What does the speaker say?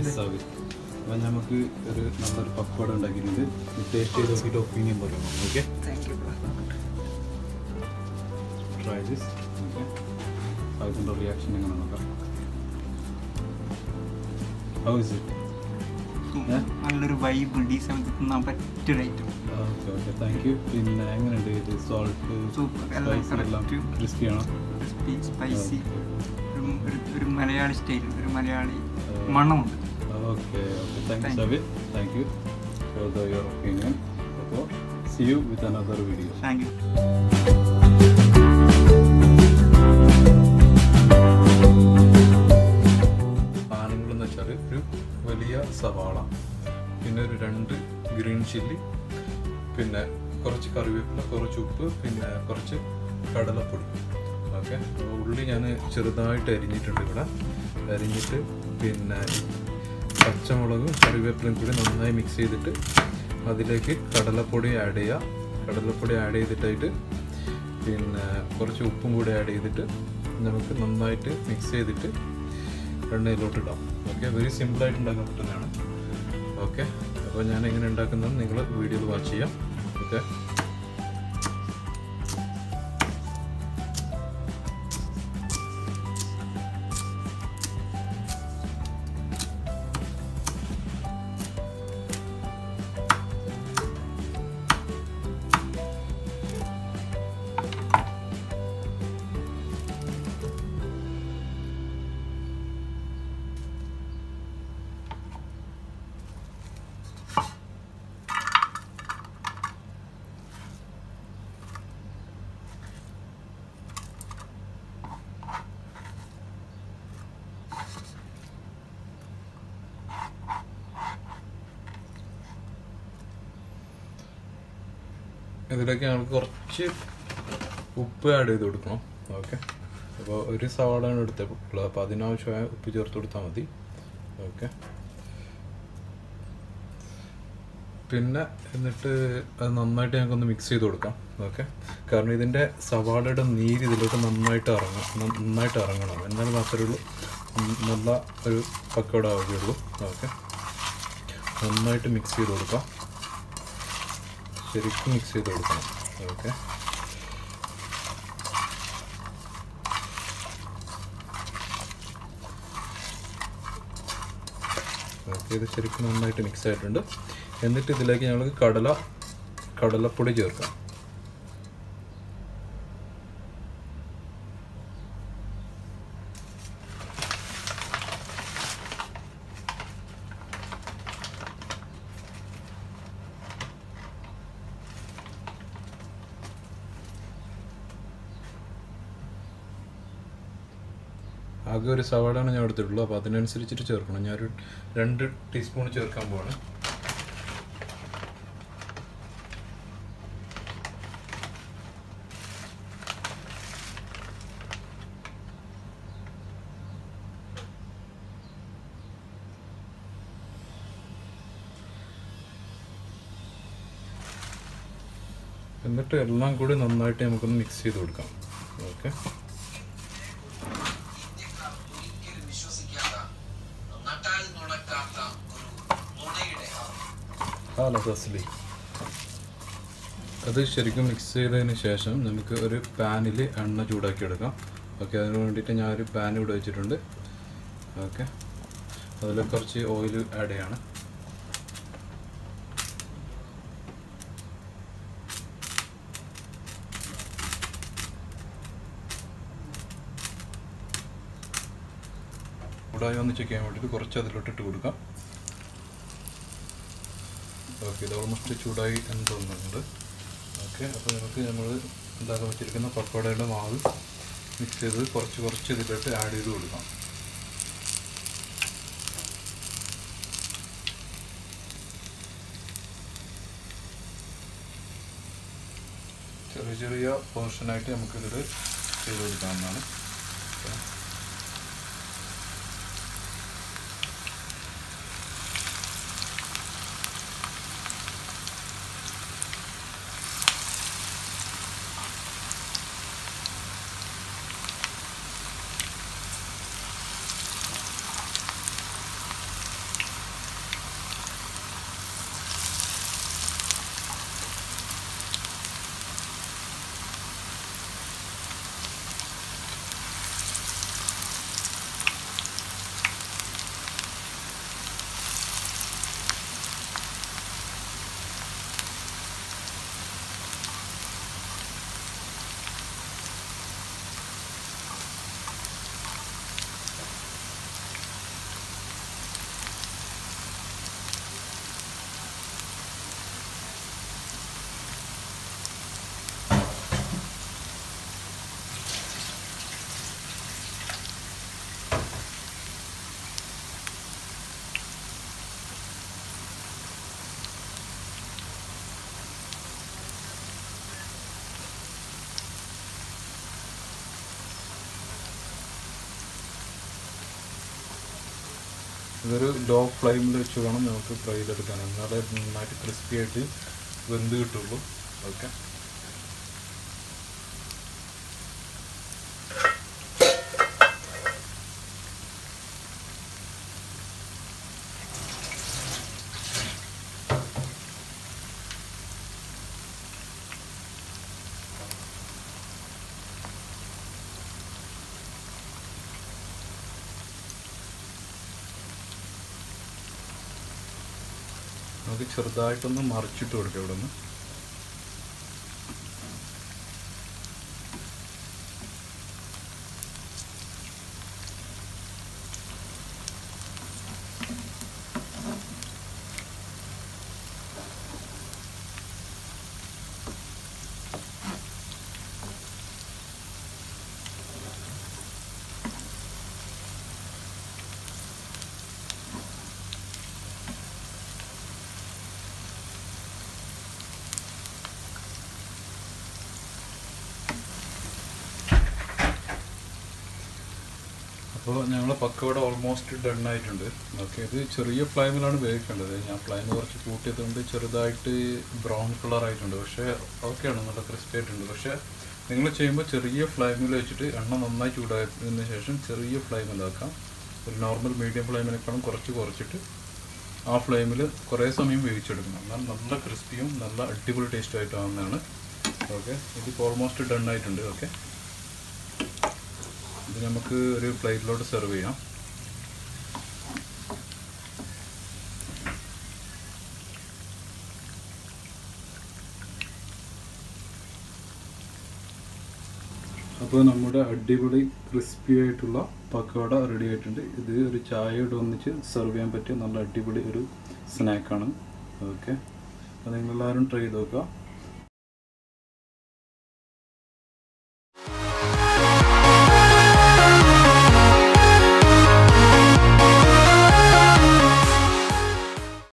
സവി അപ്പം നമുക്ക് ഒരു നല്ലൊരു പക്കോട ഉണ്ടാക്കിയിട്ടുണ്ട് ടേസ്റ്റ് ചെയ്ത് നോക്കിയിട്ട് ഒപ്പീനിയൻ പറയണം okay thank you try this okay അതിൻ്റെ റിയാക്ഷൻ എങ്ങനെ നോക്കാം ഹൗ ഇസ് ഇറ്റ് നല്ലൊരു വൈബ് ഉണ്ട് ഈ സമയത്ത് തിന്നാൻ പറ്റിയൊരു item okay okay thank you പിന്നെ എങ്ങനെയുണ്ട് ഇത് സോൾട്ട് Super, എല്ലാം സ്പൈസി എല്ലാം correct. ക്രിസ്പി ആണോ ക്രിസ്പി സ്പൈസി ഒരു ഒരു- ഒരു മലയാളി സ്റ്റൈൽ ഒരു മലയാളി മണമുണ്ട് okay okay thank you Thank Sabith thank you for the your opinion അപ്പോൾ see you with another video thank U സാധനങ്ങളെന്ന് വെച്ചാൽ ഒരു വലിയ സവാള പിന്നെ ഒരു രണ്ട് ഗ്രീൻ ചില്ലി പിന്നെ കുറച്ച് കറിവേപ്പില കുറച്ച് ഉപ്പ് പിന്നെ കുറച്ച് കടലപ്പൊടി ഓക്കെ ഉള്ളി ഞാൻ ചെറുതായിട്ട് അരിഞ്ഞിട്ടുണ്ട് ഇവിടെ അരിഞ്ഞിട്ട് പിന്നെ പച്ചമുളകും കറിവേപ്പിലയും കൂടി നന്നായി മിക്സ് ചെയ്തിട്ട് അതിലേക്ക് കടലപ്പൊടി ആഡ് ചെയ്യുക കടലപ്പൊടി ആഡ് ചെയ്തിട്ടായിട്ട് പിന്നെ കുറച്ച് ഉപ്പും കൂടി ആഡ് ചെയ്തിട്ട് നമുക്ക് നന്നായിട്ട് മിക്സ് ചെയ്തിട്ട് എണ്ണയിലോട്ട് ഇടാം ഓക്കെ വെരി സിമ്പിളായിട്ട് ഉണ്ടാക്കാൻ പറ്റുന്നതാണ് ഓക്കെ അപ്പോൾ ഞാൻ എങ്ങനെ ഉണ്ടാക്കുന്നത് നിങ്ങൾ വീഡിയോയിൽ വാച്ച് ചെയ്യാം ഓക്കെ ഇതിലേക്ക് ഞങ്ങൾക്ക് കുറച്ച് ഉപ്പ് ആഡ് ചെയ്ത് കൊടുക്കണം ഓക്കെ അപ്പോൾ ഒരു സവാളാണ് എടുത്തിട്ടുള്ളത് അപ്പോൾ അതിനാവശ്യമായ ഉപ്പ് ചേർത്ത് കൊടുത്താൽ മതി ഓക്കെ പിന്നെ എന്നിട്ട് അത് നന്നായിട്ട് ഞങ്ങൾക്കൊന്ന് മിക്സ് ചെയ്ത് കൊടുക്കാം ഓക്കെ കാരണം ഇതിൻ്റെ സവാളയുടെ നീര് ഇതിലോട്ട് നന്നായിട്ട് ഇറങ്ങും ന- നന്നായിട്ട് ഇറങ്ങണം എന്നാൽ മാത്രമേ ഉള്ളൂ ഉം, നല്ല ഒരു പക്കോട ആവുകയുള്ളൂ ഓക്കെ നന്നായിട്ട് മിക്സ് ചെയ്ത് കൊടുക്കാം ശരിക്കും മിക്സ് ചെയ്ത് കൊടുക്കണം ഓക്കെ ഓക്കെ ഇത് ശരിക്കും നന്നായിട്ട് മിക്സ് ആയിട്ടുണ്ട് എന്നിട്ട് ഇതിലേക്ക് ഞങ്ങൾക്ക് കടല കടലപ്പൊടി ചേർക്കാം ആകെ ഒരു സവാളാണ് ഞാൻ എടുത്തിട്ടുള്ളൂ അപ്പോൾ അതിനനുസരിച്ചിട്ട് ചേർക്കണം ഞാനൊരു രണ്ട് ടീസ്പൂൺ ചേർക്കാൻ പോവാണ് എന്നിട്ട് എല്ലാം കൂടി നന്നായിട്ട് നമുക്കൊന്ന് മിക്സ് ചെയ്ത് കൊടുക്കാം ഓക്കെ ഒരിക്കലും വിശ്വസിക്കാത്ത നട്ടാൽ നുണക്കാത്ത ഒരു നുണയുടെ ഹലോ സസ്ലി അത് ശരിക്കും മിക്സ് ചെയ്തതിന് ശേഷം നമുക്ക് ഒരു പാനിൽ എണ്ണ ചൂടാക്കി എടുക്കാം ഓക്കെ അതിന് വേണ്ടിയിട്ട് ഞാൻ ഒരു പാൻ ഇവിടെ വെച്ചിട്ടുണ്ട് ഓക്കെ അതിൽ കുറച്ച് ഓയിൽ ആഡ് ചെയ്യാണ് ചൂടായി ഒന്ന് ചെക്ക് ചെയ്യാൻ വേണ്ടിയിട്ട് കുറച്ച് അതിലോട്ട് ഇട്ട് കൊടുക്കാം ഓക്കെ ഇത് ഓൾമോസ്റ്റ് ചൂടായി എന്ന് തോന്നുന്നുണ്ട് ഓക്കെ അപ്പോൾ നമുക്ക് നമ്മൾ ഉണ്ടാക്കാൻ വെച്ചിരിക്കുന്ന പക്കോടയുടെ മാവ് മിക്സ് ചെയ്ത് കുറച്ച് കുറച്ച് ഇതിലോട്ട് ആഡ് ചെയ്ത് കൊടുക്കാം ചെറിയ ചെറിയ പോർഷനായിട്ട് നമുക്കിതിൽ ചെയ്ത് കൊടുക്കാവുന്നതാണ് ഓക്കെ ഇതൊരു ലോ ഫ്ലെയിമിൽ വെച്ച് വേണം നമുക്ക് ഫ്രൈ ചെയ്തെടുക്കാൻ എന്നാലേ നന്നായിട്ട് ക്രിസ്പി ആയിട്ട് വെന്ത് കിട്ടുള്ളൂ ഓക്കെ നമുക്ക് ചെറുതായിട്ടൊന്ന് മറിച്ചിട്ട് കൊടുക്കാം ഇവിടെ നിന്ന് അപ്പോൾ ഞങ്ങൾ പക്കവട ഓൾമോസ്റ്റ് ഡൺ ആയിട്ടുണ്ട് ഓക്കെ ഇത് ചെറിയ ഫ്ലെയിമിലാണ് വേവിക്കേണ്ടത് ഞാൻ ഫ്ലെയിം കുറച്ച് കൂട്ടിയതുകൊണ്ട് ചെറുതായിട്ട് ബ്രൗൺ കളർ ആയിട്ടുണ്ട് പക്ഷേ ഓക്കെയാണ് നല്ല ക്രിസ്പി ആയിട്ടുണ്ട് പക്ഷേ നിങ്ങൾ ചെയ്യുമ്പോൾ ചെറിയ ഫ്ലെയിമിൽ വെച്ചിട്ട് എണ്ണ നന്നായി ചൂടായതിന് ശേഷം ചെറിയ ഫ്ലെയിമിലാക്കാം ഒരു നോർമൽ മീഡിയം ഫ്ലെയിമിനേക്കാളും കുറച്ച് കുറച്ചിട്ട് ആ ഫ്ലെയിമിൽ കുറേ സമയം വേവിച്ചെടുക്കണം എന്നാൽ നല്ല ക്രിസ്പിയും നല്ല അടിപൊളി ടേസ്റ്റും ആയിട്ടാവുന്നതാണ് ഓക്കെ ഇതിപ്പോൾ ഓൾമോസ്റ്റ് ഡൺ ആയിട്ടുണ്ട് ഓക്കെ ഇത് നമുക്ക് ഒരു പ്ലേറ്റിലോട്ട് സെർവ് ചെയ്യാം അപ്പോൾ നമ്മുടെ അടിപൊളി ക്രിസ്പി ആയിട്ടുള്ള പക്കോട റെഡി ആയിട്ടുണ്ട് ഇത് ഒരു ചായയോട് ഒന്നിച്ച് സെർവ് ചെയ്യാൻ പറ്റിയ നല്ല അടിപൊളി ഒരു സ്നാക്കാണ് ഓക്കെ അപ്പോൾ നിങ്ങളെല്ലാവരും ട്രൈ ചെയ്ത് നോക്കുക